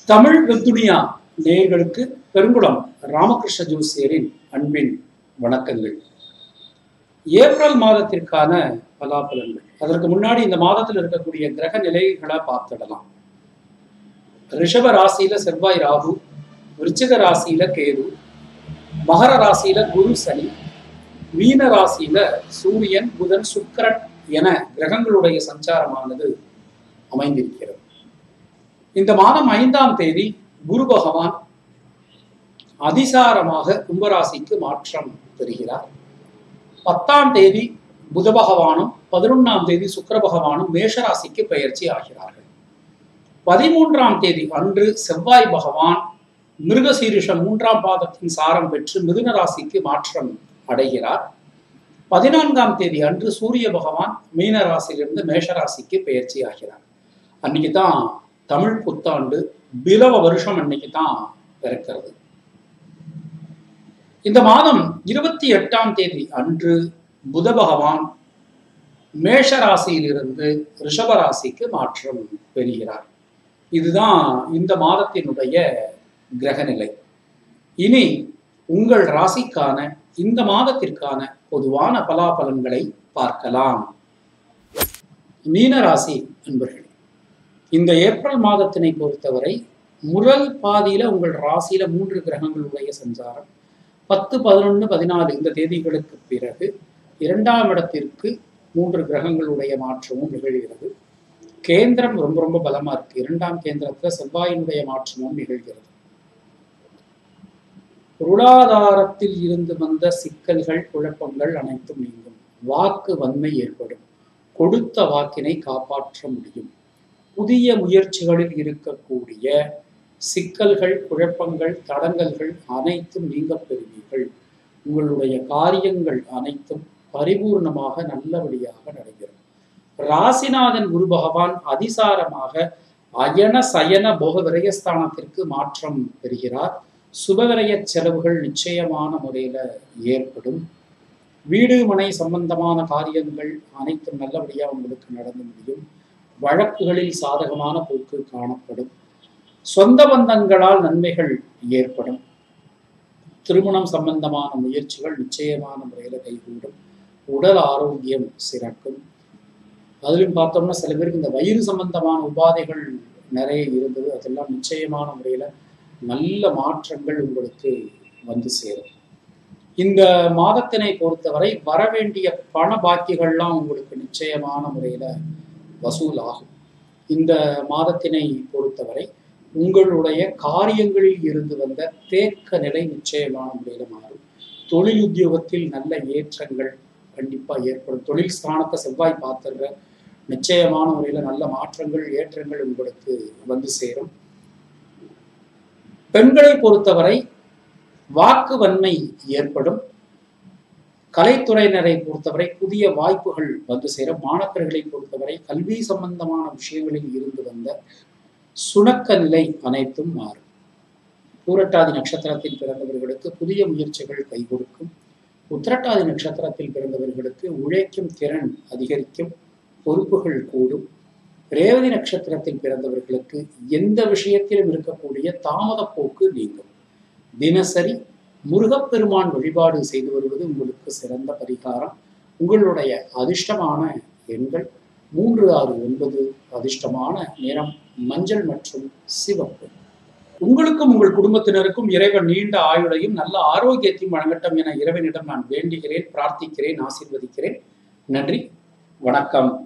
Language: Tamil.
தமிழ் வெத்துனியா நேயர்களுக்கு பெருங்குளம் ராமகிருஷ்ண ஜோசியரின் அன்பின் வணக்கங்கள் ஏப்ரல் மாதத்திற்கான பலாபலன்கள் அதற்கு முன்னாடி இந்த மாதத்தில் இருக்கக்கூடிய கிரக நிலைகளை பார்த்துடலாம் ரிஷப ராசியில செவ்வாய் ராகு விருச்சிக ராசியில கேது மகர ராசியில குரு சனி மீன ராசியில சூரியன் புதன் சுக்கிரன் என கிரகங்களுடைய சஞ்சாரமானது அமைந்திருக்கிறது இந்த மாதம் ஐந்தாம் தேதி குரு பகவான் அதிசாரமாக கும்பராசிக்கு மாற்றம் பெறுகிறார் பத்தாம் தேதி புத பகவானும் பதினொன்றாம் தேதி சுக்கிர பகவானும் மேஷராசிக்கு பெயர்ச்சி ஆகிறார்கள் பதிமூன்றாம் தேதி அன்று செவ்வாய் பகவான் மிருகசீரிஷம் மூன்றாம் பாதத்தின் சாரம் பெற்று மிதுன ராசிக்கு மாற்றம் அடைகிறார் பதினான்காம் தேதி அன்று சூரிய பகவான் மீன ராசியிலிருந்து மேஷராசிக்கு பெயர்ச்சி ஆகிறார் அன்னைக்கு தான் தமிழ் புத்தாண்டு பிலவ வருஷம் அன்னைக்கு தான் பிறக்கிறது இந்த மாதம் இருபத்தி எட்டாம் தேதி அன்று புத பகவான் மேஷ ராசியிலிருந்து ரிஷப ராசிக்கு மாற்றம் பெறுகிறார் இதுதான் இந்த மாதத்தினுடைய கிரகநிலை இனி உங்கள் ராசிக்கான இந்த மாதத்திற்கான பொதுவான பலாபலன்களை பார்க்கலாம் மீன ராசி அன்பர்களே இந்த ஏப்ரல் மாதத்தினை பொறுத்தவரை முதல் பாதியில உங்கள் ராசியில மூன்று கிரகங்களுடைய சஞ்சாரம் பத்து பதினொன்று பதினாலு இந்த தேதிகளுக்கு பிறகு இரண்டாம் இடத்திற்கு மூன்று கிரகங்களுடைய மாற்றமும் நிகழ்கிறது கேந்திரம் ரொம்ப ரொம்ப பலமா இருக்கு இரண்டாம் கேந்திரத்துல செவ்வாயினுடைய மாற்றமும் நிகழ்கிறது பொருளாதாரத்தில் இருந்து வந்த சிக்கல்கள் குழப்பங்கள் அனைத்தும் நீங்கும் வாக்கு வன்மை ஏற்படும் கொடுத்த வாக்கினை காப்பாற்ற முடியும் புதிய முயற்சிகளில் இருக்கக்கூடிய சிக்கல்கள் குழப்பங்கள் தடங்கல்கள் அனைத்தும் நீங்க பெறுவீர்கள் உங்களுடைய காரியங்கள் அனைத்தும் பரிபூர்ணமாக நல்லபடியாக நடைபெறும் ராசிநாதன் குரு பகவான் அதிசாரமாக அயன சயன போக விரயஸ்தானத்திற்கு மாற்றம் பெறுகிறார் சுபவிரய செலவுகள் நிச்சயமான முறையில ஏற்படும் வீடு மனை சம்பந்தமான காரியங்கள் அனைத்தும் நல்லபடியாக உங்களுக்கு நடந்து முடியும் வழக்குகளில் சாதகமான போக்கு காணப்படும் சொந்த பந்தங்களால் நன்மைகள் ஏற்படும் திருமணம் சம்பந்தமான முயற்சிகள் நிச்சயமான முறையில் கைகூடும் உடல் ஆரோக்கியம் சிறக்கும் அதிலும் பார்த்தோம்னா சில பேருக்கு இந்த வயிறு சம்பந்தமான உபாதைகள் நிறைய இருந்தது அதெல்லாம் நிச்சயமான முறையில் நல்ல மாற்றங்கள் உங்களுக்கு வந்து சேரும் இந்த மாதத்தினை பொறுத்தவரை வரவேண்டிய பண பாக்கிகள்லாம் உங்களுக்கு நிச்சயமான முறையில் வசூல் ஆகும் இந்த மாதத்தினை பொறுத்தவரை உங்களுடைய காரியங்களில் இருந்து வந்த தேக்க நிலை நிச்சயமான முறையில் மாறும் தொழில் உத்தியோகத்தில் நல்ல ஏற்றங்கள் கண்டிப்பாக ஏற்படும் தொழில் ஸ்தானத்தை செவ்வாய் பார்த்துடுற நிச்சயமான முறையில் நல்ல மாற்றங்கள் ஏற்றங்கள் உங்களுக்கு வந்து சேரும் பெண்களை பொறுத்தவரை வாக்கு வன்மை ஏற்படும் கலைத்துறையினரை பொறுத்தவரை புதிய வாய்ப்புகள் வந்து சேரும் மாணவர்களை பொறுத்தவரை கல்வி சம்பந்தமான விஷயங்களில் இருந்து வந்த சுணக்க நிலை அனைத்தும் மாறும் பூரட்டாதி நட்சத்திரத்தில் பிறந்தவர்களுக்கு புதிய முயற்சிகள் கை கொடுக்கும் உத்திரட்டாதி நட்சத்திரத்தில் பிறந்தவர்களுக்கு உழைக்கும் திறன் அதிகரிக்கும் பொறுப்புகள் கூடும் ரேவதி நட்சத்திரத்தில் பிறந்தவர்களுக்கு எந்த விஷயத்திலும் இருக்கக்கூடிய தாமத போக்கு நீங்கும் தினசரி முருகப்பெருமான் வழிபாடு செய்து வருவது உங்களுக்கு சிறந்த பரிகாரம் உங்களுடைய அதிர்ஷ்டமான எண்கள் மூன்று ஆறு ஒன்பது அதிர்ஷ்டமான நிறம் மஞ்சள் மற்றும் சிவப்பு உங்களுக்கும் உங்கள் குடும்பத்தினருக்கும் இறைவன் நீண்ட ஆயுளையும் நல்ல ஆரோக்கியத்தையும் வழங்கட்டும் என இறைவனிடம் நான் வேண்டுகிறேன் பிரார்த்திக்கிறேன் ஆசீர்வதிக்கிறேன் நன்றி வணக்கம்